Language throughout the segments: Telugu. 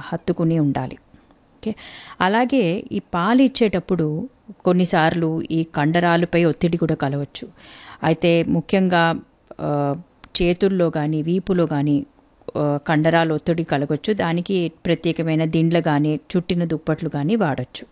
హత్తుకుని ఉండాలి ఓకే అలాగే ఈ పాలు ఇచ్చేటప్పుడు కొన్నిసార్లు ఈ కండరాలపై ఒత్తిడి కూడా కలవచ్చు అయితే ముఖ్యంగా ఆ, చేతుల్లో కానీ వీపులో కానీ ఆ, కండరాలు ఒత్తిడి కలగవచ్చు దానికి ప్రత్యేకమైన దిండ్లు కానీ చుట్టిన దుప్పట్లు కానీ వాడచ్చు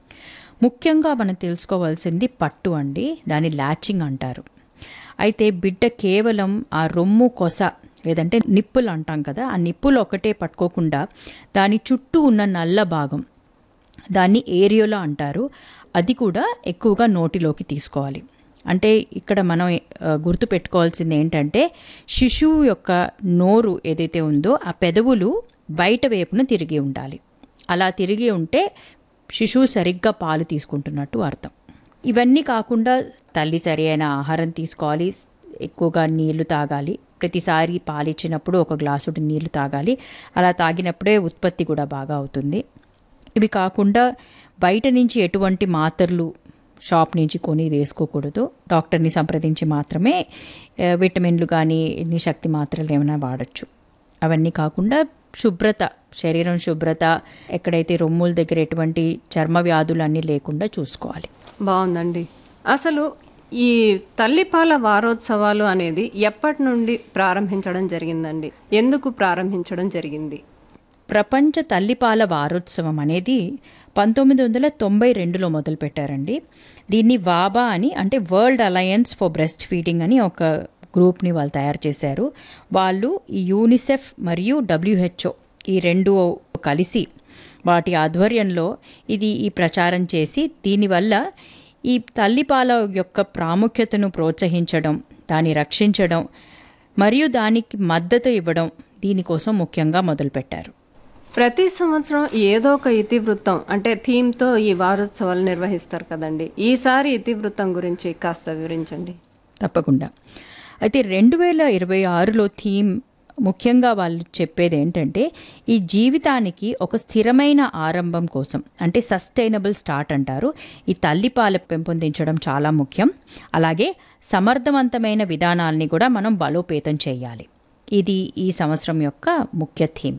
ముఖ్యంగా మనం తెలుసుకోవాల్సింది పట్టు అండి దాని ల్యాచింగ్ అంటారు అయితే బిడ్డ కేవలం ఆ రొమ్ము కొస లేదంటే నిప్పులు అంటాం కదా ఆ నిప్పులు ఒకటే పట్టుకోకుండా దాని చుట్టూ ఉన్న నల్ల భాగం దాన్ని ఏరియోలా అంటారు అది కూడా ఎక్కువగా నోటిలోకి తీసుకోవాలి అంటే ఇక్కడ మనం ఆ, గుర్తుపెట్టుకోవాల్సింది ఏంటంటే శిశువు యొక్క నోరు ఏదైతే ఉందో ఆ పెదవులు బయట వైపున తిరిగి ఉండాలి అలా తిరిగి ఉంటే శిశువు సరిగ్గా పాలు తీసుకుంటున్నట్టు అర్థం ఇవన్నీ కాకుండా తల్లి సరి అయిన ఆహారం తీసుకోవాలి ఎక్కువగా నీళ్లు తాగాలి ప్రతిసారి పాలు ఇచ్చినప్పుడు ఒక గ్లాసుడు నీళ్లు తాగాలి అలా తాగినప్పుడే ఉత్పత్తి కూడా బాగా అవుతుంది ఇవి కాకుండా బయట నుంచి ఎటువంటి మాత్రలు షాప్ నుంచి కొని వేసుకోకూడదు డాక్టర్ని సంప్రదించి మాత్రమే ఆ, విటమిన్లు కానీ ఎన్ని శక్తి మాత్రలు ఏమైనా వాడచ్చు అవన్నీ కాకుండా శుభ్రత శరీరం శుభ్రత ఎక్కడైతే రొమ్ముల దగ్గర ఎటువంటి చర్మ వ్యాధులు అన్నీ లేకుండా చూసుకోవాలి బాగుందండి అసలు ఈ తల్లిపాల వారోత్సవాలు అనేది ఎప్పటి నుండి ప్రారంభించడం జరిగిందండి ఎందుకు ప్రారంభించడం జరిగింది ప్రపంచ తల్లిపాల వారోత్సవం అనేది పంతొమ్మిది వందల తొంభై రెండులో మొదలుపెట్టారండి దీన్ని వాబా అని అంటే world alliance for breastfeeding అని ఒక గ్రూప్ని వాళ్ళు తయారు చేశారు వాళ్ళు ఈ యూనిసెఫ్ మరియు డబ్ల్యూహెచ్ఓ ఈ రెండు కలిసి వాటి ఆధ్వర్యంలో ఇది ఈ ప్రచారం చేసి దీనివల్ల ఈ తల్లిపాల యొక్క ప్రాముఖ్యతను ప్రోత్సహించడం దాన్ని రక్షించడం మరియు దానికి మద్దతు ఇవ్వడం దీనికోసం ముఖ్యంగా మొదలుపెట్టారు ప్రతి సంవత్సరం ఏదో ఒక ఇతివృత్తం అంటే థీమ్తో ఈ వారోత్సవాలు నిర్వహిస్తారు కదండి ఈసారి ఇతివృత్తం గురించి కాస్త వివరించండి తప్పకుండా అయితే రెండు వేల ఇరవై ఆరులో థీమ్ ముఖ్యంగా వాళ్ళు చెప్పేది ఏంటంటే ఈ జీవితానికి ఒక స్థిరమైన ఆరంభం కోసం అంటే సస్టైనబుల్ స్టార్ట్ అంటారు ఈ తల్లిపాల పెంపొందించడం చాలా ముఖ్యం అలాగే సమర్థవంతమైన విధానాల్ని కూడా మనం బలోపేతం చేయాలి ఇది ఈ సంవత్సరం యొక్క ముఖ్య థీమ్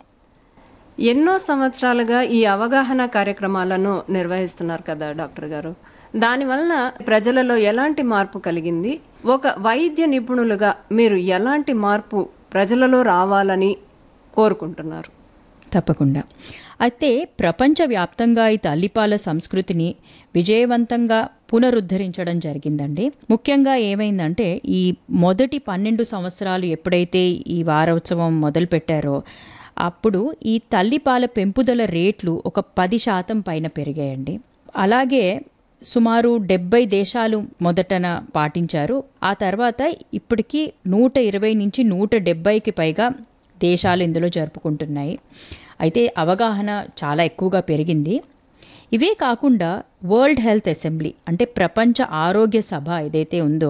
ఎన్నో సంవత్సరాలుగా ఈ అవగాహన కార్యక్రమాలను నిర్వహిస్తున్నారు కదా డాక్టర్ గారు దానివలన ప్రజలలో ఎలాంటి మార్పు కలిగింది ఒక వైద్య నిపుణులుగా మీరు ఎలాంటి మార్పు ప్రజలలో రావాలని కోరుకుంటున్నారు తప్పకుండా అయితే ప్రపంచవ్యాప్తంగా ఈ తల్లిపాల సంస్కృతిని విజయవంతంగా పునరుద్ధరించడం జరిగిందండి ముఖ్యంగా ఏమైందంటే ఈ మొదటి పన్నెండు సంవత్సరాలు ఎప్పుడైతే ఈ వారోత్సవం మొదలుపెట్టారో అప్పుడు ఈ తల్లిపాల పెంపుదల రేట్లు ఒక పది శాతం పైన పెరిగాయండి అలాగే సుమారు డెబ్బై దేశాలు మొదటన పాటించారు ఆ తర్వాత ఇప్పటికీ నూట ఇరవై నుంచి నూట డెబ్బైకి పైగా దేశాలు ఇందులో జరుపుకుంటున్నాయి అయితే అవగాహన చాలా ఎక్కువగా పెరిగింది ఇవే కాకుండా వరల్డ్ హెల్త్ అసెంబ్లీ అంటే ప్రపంచ ఆరోగ్య సభ ఏదైతే ఉందో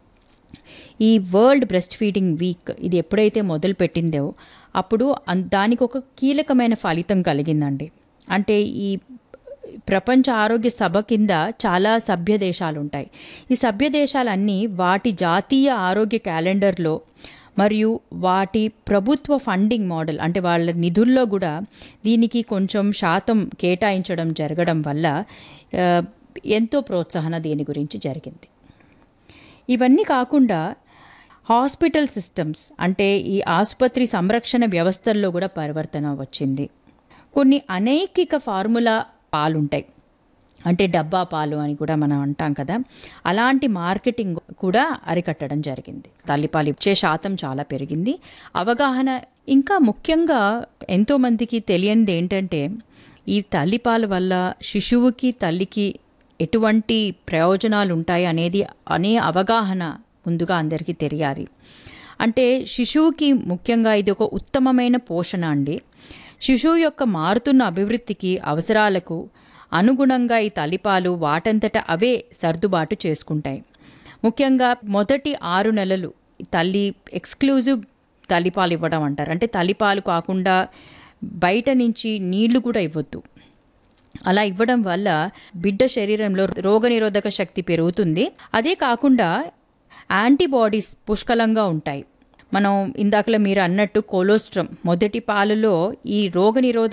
ఈ వరల్డ్ బ్రెస్ట్ ఫీడింగ్ వీక్ ఇది ఎప్పుడైతే మొదలు పెట్టిందో అప్పుడు అన్- దానికి ఒక కీలకమైన ఫలితం కలిగిందండి అంటే ఈ ప్రపంచ ఆరోగ్య సభ కింద చాలా సభ్య దేశాలు ఉంటాయి ఈ సభ్య దేశాలన్నీ వాటి జాతీయ ఆరోగ్య క్యాలెండర్లో మరియు వాటి ప్రభుత్వ ఫండింగ్ మోడల్ అంటే వాళ్ళ నిధుల్లో కూడా దీనికి కొంచెం శాతం కేటాయించడం జరగడం వల్ల ఆ, ఎంతో ప్రోత్సాహన దీని గురించి జరిగింది ఇవన్నీ కాకుండా హాస్పిటల్ సిస్టమ్స్ అంటే ఈ ఆసుపత్రి సంరక్షణ వ్యవస్థల్లో కూడా పరివర్తన వచ్చింది కొన్ని అనైకిక ఫార్ములా పాలుంటాయి అంటే డబ్బా పాలు అని కూడా మనం అంటాం కదా అలాంటి మార్కెటింగ్ కూడా అరికట్టడం జరిగింది తల్లిపాలు ఇచ్చే శాతం చాలా పెరిగింది అవగాహన ఇంకా ముఖ్యంగా ఎంతోమందికి తెలియనిది ఏంటంటే ఈ తల్లిపాల వల్ల శిశువుకి తల్లికి ఎటువంటి ప్రయోజనాలు ఉంటాయి అనేది అనే అవగాహన ముందుగా అందరికీ తెలియాలి అంటే శిశువుకి ముఖ్యంగా ఇది ఒక ఉత్తమమైన పోషణ అండి శిశువు యొక్క మారుతున్న అభివృద్ధికి అవసరాలకు అనుగుణంగా ఈ తల్లిపాలు వాటంతట అవే సర్దుబాటు చేసుకుంటాయి ముఖ్యంగా మొదటి ఆరు నెలలు ఈ తల్లి ఎక్స్క్లూజివ్ తల్లిపాలు ఇవ్వడం అంటారు అంటే తల్లిపాలు కాకుండా బయట నుంచి నీళ్లు కూడా ఇవ్వద్దు అలా ఇవ్వడం వల్ల బిడ్డ శరీరంలో రోగనిరోధక శక్తి పెరుగుతుంది అదే కాకుండా యాంటీబాడీస్ పుష్కలంగా ఉంటాయి మనం ఇందాకలో మీరు అన్నట్టు కొలోస్ట్రమ్ మొదటి పాలలో ఈ రోగనిరోధక